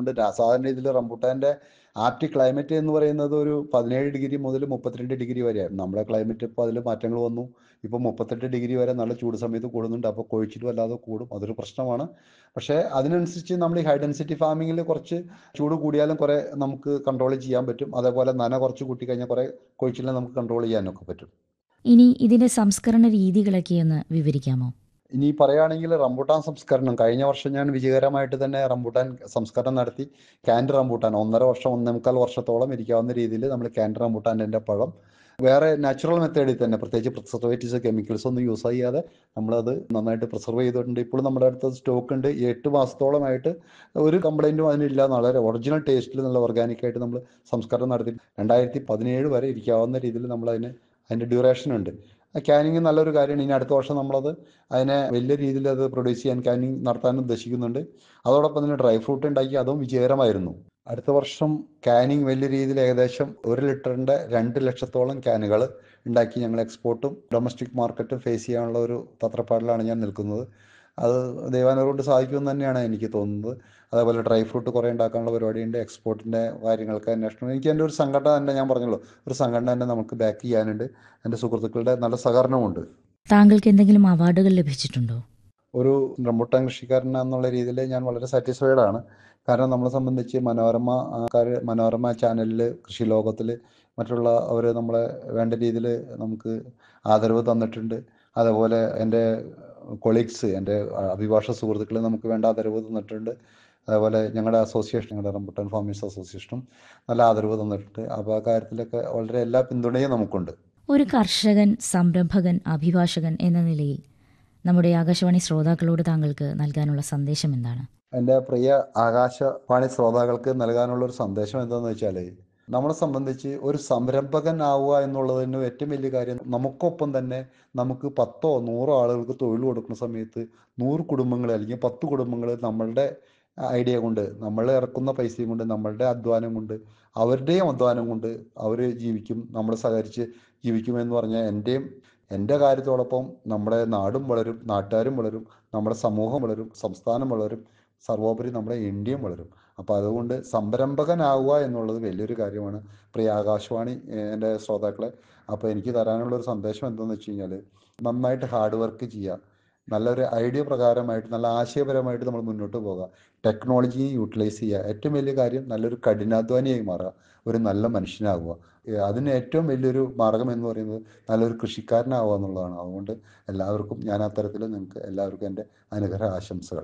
അതുകൊണ്ട് രാ- സാധാരണ രീതിയിൽ റംബൂട്ടാന്റെ ആപ്റ്റ് ക്ലൈമറ്റ് എന്ന് പറയുന്നത് ഒരു പതിനേഴ് ഡിഗ്രി മുതൽ മുപ്പത്തിരണ്ട് ഡിഗ്രി വരെയാണ് നമ്മുടെ ക്ലൈമറ്റ് ഇപ്പോൾ അതിൽ മാറ്റങ്ങൾ വന്നു ഇപ്പോൾ മുപ്പത്തെട്ട് ഡിഗ്രി വരെ നല്ല ചൂട് സമയത്ത് കൂടുന്നുണ്ട് അപ്പോൾ കൊഴിച്ചിലും അല്ലാതെ കൂടും അതൊരു പ്രശ്നമാണ് പക്ഷേ അതിനനുസരിച്ച് നമ്മൾ ഈ ഹൈ ഡെൻസിറ്റി ഫാമിങ്ങിൽ കുറച്ച് ചൂട് കൂടിയാലും കുറേ നമുക്ക് കൺട്രോൾ ചെയ്യാൻ പറ്റും അതേപോലെ നന കുറച്ച് കൂട്ടിക്കഴിഞ്ഞാൽ കുറേ കൊഴിച്ചിലിനെ നമുക്ക് കൺട്രോൾ ചെയ്യാനൊക്കെ പറ്റും ഇനി ഇതിന്റെ സംസ്കരണ രീതികളൊക്കെ ഒന്ന് വിവരിക്കാമോ ഇനി പറയുകയാണെങ്കിൽ റംബൂട്ടാൻ സംസ്കരണം കഴിഞ്ഞ വർഷം ഞാൻ വിജയകരമായിട്ട് തന്നെ റംബൂട്ടാൻ സംസ്കരണം നടത്തി ക്യാൻഡ് റംബൂട്ടാൻ ഒന്നര വർഷം ഒന്നേ മുക്കാൽ വർഷത്തോളം ഇരിക്കാവുന്ന രീതിയിൽ നമ്മൾ ക്യാൻഡ് റംബൂട്ടാൻ്റെ പഴം വേറെ നാച്ചുറൽ മെത്തേഡിൽ തന്നെ പ്രത്യേകിച്ച് പ്രിസർവേറ്റീവ്സ് കെമിക്കൽസ് ഒന്നും യൂസ് ചെയ്യാതെ നമ്മളത് നന്നായിട്ട് പ്രിസർവ് ചെയ്തിട്ടുണ്ട് ഇപ്പോഴും നമ്മുടെ അടുത്ത് സ്റ്റോക്ക് ഉണ്ട് ഈ എട്ട് മാസത്തോളമായിട്ട് ഒരു കംപ്ലൈൻറ്റും അതിനില്ല വളരെ ഒറിജിനൽ ടേസ്റ്റിൽ നല്ല ഓർഗാനിക് ആയിട്ട് നമ്മൾ സംസ്കരണം നടത്തി രണ്ടായിരത്തി പതിനേഴ് വരെ ഇരിക്കാവുന്ന രീതിയിൽ നമ്മൾ അതിന് അതിൻ്റെ ഡ്യൂറേഷൻ ഉണ്ട് ക്യാനിങ് നല്ലൊരു കാര്യമാണ് ഇനി അടുത്ത വർഷം നമ്മളത് അതിനെ വലിയ രീതിയിൽ അത് പ്രൊഡ്യൂസ് ചെയ്യാൻ ക്യാനിങ് നടത്താൻ ഉദ്ദേശിക്കുന്നുണ്ട് അതോടൊപ്പം തന്നെ ഡ്രൈ ഫ്രൂട്ട് ഉണ്ടാക്കി അതും വിജയകരമായിരുന്നു അടുത്ത വർഷം ക്യാനിങ് വലിയ രീതിയിൽ ഏകദേശം ഒരു ലിറ്ററിന്റെ രണ്ട് ലക്ഷത്തോളം ക്യാനുകൾ ഉണ്ടാക്കി ഞങ്ങൾ എക്സ്പോർട്ടും ഡൊമസ്റ്റിക് മാർക്കറ്റും ഫേസ് ചെയ്യാനുള്ള ഒരു തത്രപ്പാടിലാണ് ഞാൻ നിൽക്കുന്നത് അത് ദൈവാനുഗ്രഹം കൊണ്ട് സാധിക്കുമെന്ന് തന്നെയാണ് എനിക്ക് തോന്നുന്നത് അതേപോലെ ഡ്രൈ ഫ്രൂട്ട് കുറേ ഉണ്ടാക്കാനുള്ള പരിപാടിയുണ്ട് എക്സ്പോർട്ടിൻ്റെ കാര്യങ്ങൾക്ക് അന്വേഷണം എനിക്ക് എൻ്റെ ഒരു സംഘടന തന്നെ ഞാൻ പറഞ്ഞല്ലോ ഒരു സംഘടന തന്നെ നമുക്ക് ബാക്ക് ചെയ്യാനുണ്ട് എൻ്റെ സുഹൃത്തുക്കളുടെ നല്ല സഹകരണമുണ്ട് താങ്കൾക്ക് എന്തെങ്കിലും അവാർഡുകൾ ലഭിച്ചിട്ടുണ്ടോ ഒരു റംബുട്ടാൻ കൃഷിക്കാരൻ എന്നുള്ള രീതിയിൽ ഞാൻ വളരെ സാറ്റിസ്ഫൈഡ് ആണ് കാരണം നമ്മളെ സംബന്ധിച്ച് മനോരമ ആൾക്കാർ മനോരമ ചാനലിൽ കൃഷി ലോകത്തിൽ മറ്റുള്ള അവർ നമ്മളെ വേണ്ട രീതിയിൽ നമുക്ക് ആദരവ് തന്നിട്ടുണ്ട് അതേപോലെ എൻ്റെ കൊളീഗ്സ് എൻ്റെ അഭിഭാഷക സുഹൃത്തുക്കൾ നമുക്ക് വേണ്ട ആദരവ് തന്നിട്ടുണ്ട് അതേപോലെ ഞങ്ങളുടെ അസോസിയേഷൻ ഞങ്ങളുടെ റംബുട്ടാൻ ഫാമേഴ്സ് അസോസിയേഷനും നല്ല ആദരവ് തന്നിട്ടുണ്ട് അപ്പോൾ ആ കാര്യത്തിലൊക്കെ വളരെ എല്ലാ പിന്തുണയും നമുക്കുണ്ട് ഒരു കർഷകൻ സംരംഭകൻ അഭിഭാഷകൻ എന്ന നിലയിൽ നമ്മുടെ ആകാശവാണി ശ്രോതാക്കളോട് താങ്കൾക്ക് നൽകാനുള്ള സന്ദേശം എന്താണ് എൻ്റെ പ്രിയ ആകാശവാണി ശ്രോതാക്കൾക്ക് നൽകാനുള്ള ഒരു സന്ദേശം എന്താണെന്ന് വെച്ചാൽ നമ്മളെ സംബന്ധിച്ച് ഒരു സംരംഭകൻ ആവുക എന്നുള്ളതിന് ഏറ്റവും വലിയ കാര്യം നമുക്കൊപ്പം തന്നെ നമുക്ക് പത്തോ നൂറോ ആളുകൾക്ക് തൊഴിൽ കൊടുക്കുന്ന സമയത്ത് നൂറ് കുടുംബങ്ങൾ അല്ലെങ്കിൽ പത്ത് കുടുംബങ്ങൾ നമ്മളുടെ ഐഡിയ കൊണ്ട് നമ്മൾ ഇറക്കുന്ന പൈസയും കൊണ്ട് നമ്മളുടെ അധ്വാനം കൊണ്ട് അവരുടെയും അധ്വാനം കൊണ്ട് അവർ ജീവിക്കും നമ്മൾ സഹകരിച്ച് ജീവിക്കുമെന്ന് പറഞ്ഞാൽ എൻ്റെയും എൻ്റെ കാര്യത്തോടൊപ്പം നമ്മുടെ നാടും വളരും നാട്ടുകാരും വളരും നമ്മുടെ സമൂഹം വളരും സംസ്ഥാനം വളരും സർവോപരി നമ്മുടെ ഇന്ത്യയും വളരും അപ്പോൾ അതുകൊണ്ട് സംരംഭകനാവുക എന്നുള്ളത് വലിയൊരു കാര്യമാണ് പ്രിയ ആകാശവാണി ഏഹ്, എൻ്റെ ശ്രോതാക്കളെ അപ്പോൾ എനിക്ക് തരാനുള്ള ഒരു സന്ദേശം എന്താണെന്ന് വെച്ച് കഴിഞ്ഞാൽ നന്നായിട്ട് ഹാർഡ് വർക്ക് ചെയ്യുക നല്ലൊരു ഐഡിയ പ്രകാരമായിട്ട് നല്ല ആശയപരമായിട്ട് നമ്മൾ മുന്നോട്ട് പോകുക ടെക്നോളജിയെ യൂട്ടിലൈസ് ചെയ്യുക ഏറ്റവും വലിയ കാര്യം നല്ലൊരു കഠിനാധ്വാനിയായി മാറുക ഒരു നല്ല മനുഷ്യനാകുക ഏഹ് അതിന് ഏറ്റവും വലിയൊരു മാർഗം എന്ന് പറയുന്നത് നല്ലൊരു കൃഷിക്കാരനാവുക എന്നുള്ളതാണ് അതുകൊണ്ട് എല്ലാവർക്കും ഞാൻ അത്തരത്തിൽ നിങ്ങൾക്ക് എല്ലാവർക്കും എൻ്റെ അനുഗ്രഹ ആശംസകൾ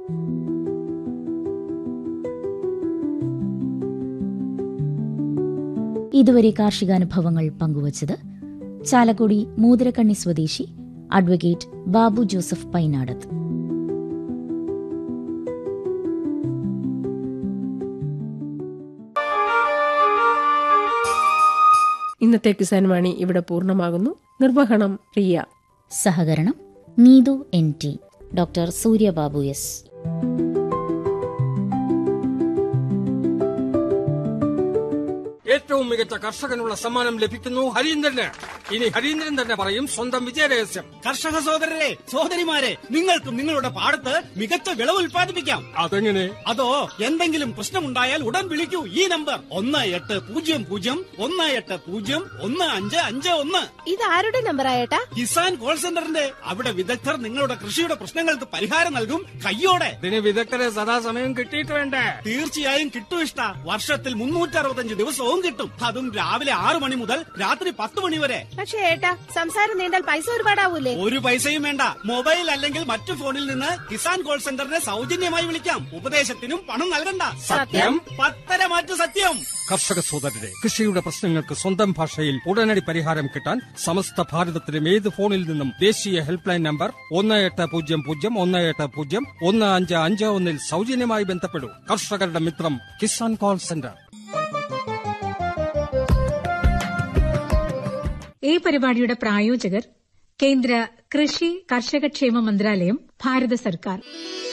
ഇതുവരെ കാർഷികാനുഭവങ്ങൾ പങ്കുവച്ചത് ചാലക്കുടി മൂതിരക്കണ്ണി സ്വദേശി അഡ്വക്കേറ്റ് ബാബു ജോസഫ് പൈനാടത്ത് ഇന്നത്തെ കിസാൻ വാണി ഇവിടെ പൂർണ്ണമാകുന്നു നിർവഹണം പ്രിയ സഹകരണം Neethu N T doctor Suryababu S ഏറ്റവും മികച്ച കർഷകനുള്ള സമ്മാനം ലഭിക്കുന്നു ഹരീന്ദ്രന് ഇനി ഹരീന്ദ്രൻ തന്നെ പറയും സ്വന്തം വിജയരഹസ്യം കർഷക സഹോദരരെ സഹോദരിമാരെ നിങ്ങൾക്കും നിങ്ങളുടെ പാടത്ത് മികച്ച വിളവ് ഉൽപ്പാദിപ്പിക്കാം അതെങ്ങനെ അതോ എന്തെങ്കിലും പ്രശ്നമുണ്ടായാൽ ഉടൻ വിളിക്കൂ ഈ നമ്പർ ഒന്ന് എട്ട് പൂജ്യം പൂജ്യം ഒന്ന് എട്ട് പൂജ്യം ഒന്ന് അഞ്ച് അഞ്ച് ഒന്ന് ഇത് ആരുടെ നമ്പർ ആയേട്ടാ കിസാൻ കോൾ സെന്ററിന്റെ അവിടെ വിദഗ്ധർ നിങ്ങളുടെ കൃഷിയുടെ പ്രശ്നങ്ങൾക്ക് പരിഹാരം നൽകും കയ്യോടെ ഇതിന് വിദഗ്ധരെ സദാസമയം കിട്ടിയിട്ട് വേണ്ടേ തീർച്ചയായും കിട്ടും ഇഷ്ട വർഷത്തിൽ മുന്നൂറ്റി അറുപത്തഞ്ച് ദിവസവും കിട്ടും അതും രാവിലെ ആറു മണി മുതൽ രാത്രി പത്ത് മണി വരെ പക്ഷേ ഏട്ടാ സംസാരം നീണ്ടാൽ പൈസ ഒരുപാടാവൂലേ ഒരു പൈസയും വേണ്ട മൊബൈൽ അല്ലെങ്കിൽ മറ്റു ഫോണിൽ നിന്ന് കിസാൻ കോൾ സെന്ററിനെ സൗജന്യമായി വിളിക്കാം ഉപദേശത്തിനും പണം നൽകണ്ട സത്യം? പത്തര മാറ്റു സത്യം കർഷക സോദരരെ കൃഷിയുടെ പ്രശ്നങ്ങൾക്ക് സ്വന്തം ഭാഷയിൽ ഉടനടി പരിഹാരം കിട്ടാൻ സമസ്ത ഭാരതത്തിലും ഏത് ഫോണിൽ നിന്നും ദേശീയ ഹെൽപ്പ് ലൈൻ നമ്പർ ഒന്ന് എട്ട് പൂജ്യം പൂജ്യം ഒന്ന് എട്ട് പൂജ്യം ഒന്ന് അഞ്ച് അഞ്ച് ഒന്നിൽ സൗജന്യമായി ബന്ധപ്പെടൂ കർഷകരുടെ മിത്രം കിസാൻ കോൾ സെന്റർ ഈ പരിപാടിയുടെ പ്രായോജകർ കേന്ദ്ര കൃഷി കർഷകക്ഷേമ മന്ത്രാലയം ഭാരത സർക്കാർ